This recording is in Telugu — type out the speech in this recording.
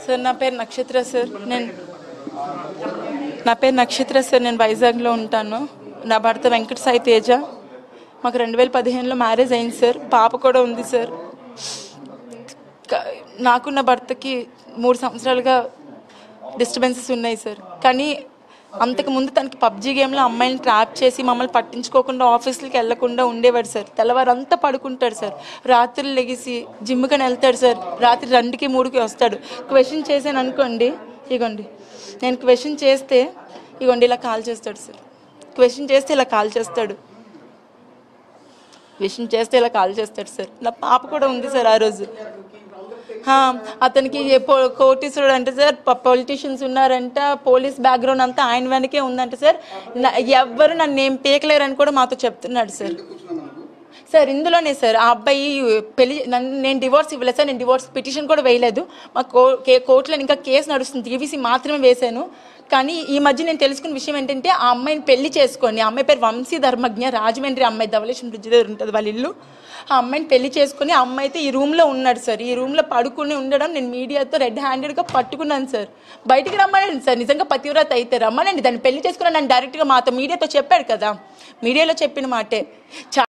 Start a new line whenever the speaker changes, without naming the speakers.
సార్ నా పేరు నక్షత్ర సార్ నేను నా పేరు నక్షత్ర సార్ నేను వైజాగ్లో ఉంటాను నా భర్త వెంకట సాయి తేజ మాకు రెండు వేల పదిహేనులో మ్యారేజ్ అయింది సార్ పాప కూడా ఉంది సార్ క- నాకు నా భర్తకి మూడు సంవత్సరాలుగా డిస్టర్బెన్సెస్ ఉన్నాయి సార్ కానీ అంతకు ముందు తనకి పబ్జీ గేమ్లో అమ్మాయిని ట్రాప్ చేసి మమ్మల్ని పట్టించుకోకుండా ఆఫీసులకి వెళ్లకుండా ఉండేవాడు సార్ తెల్లవారంతా పడుకుంటాడు సార్ రాత్రులు లెగిసి జిమ్కని వెళ్తాడు సార్ రాత్రి రెండుకి మూడుకి వస్తాడు క్వశ్చన్ చేశాను అనుకోండి ఇగోండి నేను క్వశ్చన్ చేస్తే ఇగోండి ఇలా కాల్ చేస్తాడు సార్ క్వశ్చన్ చేస్తే ఇలా కాల్ చేస్తాడు క్వశ్చన్ చేస్తే ఇలా కాల్ చేస్తాడు సార్ నా పాప కూడా ఉంది సార్ ఆ రోజు హా, అతనికి ఏ పో- కోటీశ్వరుడు అంటే సార్ పొలిటీషియన్స్ ఉన్నారంట పోలీస్ బ్యాక్గ్రౌండ్ అంతా ఆయన వెనకే ఉందంట సార్ నా- ఎవ్వరు నన్ను ఏం పీకలేరని కూడా మాతో చెప్తున్నాడు సార్ సార్ ఇందులోనే సార్ ఆ అబ్బాయి పెళ్లి నన్ను నేను డివోర్స్ ఇవ్వలేదు సార్ నేను డివోర్స్ పిటిషన్ కూడా వేయలేదు మా కో కే- కోర్టులో ఇంకా కేసు నడుస్తుంది టీవీసీ మాత్రమే వేశాను కానీ ఈ మధ్య నేను తెలుసుకున్న విషయం ఏంటంటే ఆ అమ్మాయిని పెళ్లి చేసుకొని ఆ అమ్మాయి పేరు వంశీ ధర్మజ్ఞ రాజమండ్రి అమ్మాయి ధవలేశ్వరం బ్రిడ్జ్ దగ్గర ఉంటుంది వాళ్ళ ఇల్లు ఆ అమ్మాయిని పెళ్లి చేసుకొని ఆ అమ్మాయి అయితే ఈ రూమ్లో ఉన్నాడు సార్ ఈ రూమ్లో పడుకుని ఉండడం నేను మీడియాతో రెడ్ హ్యాండెడ్గా పట్టుకున్నాను సార్ బయటికి రమ్మనండి సార్ నిజంగా పతివ్రత అయితే రమ్మనండి దాన్ని పెళ్లి చేసుకుని నన్ను డైరెక్ట్గా మాతో మీడియాతో చెప్పాడు కదా మీడియాలో చెప్పిన మాటే చా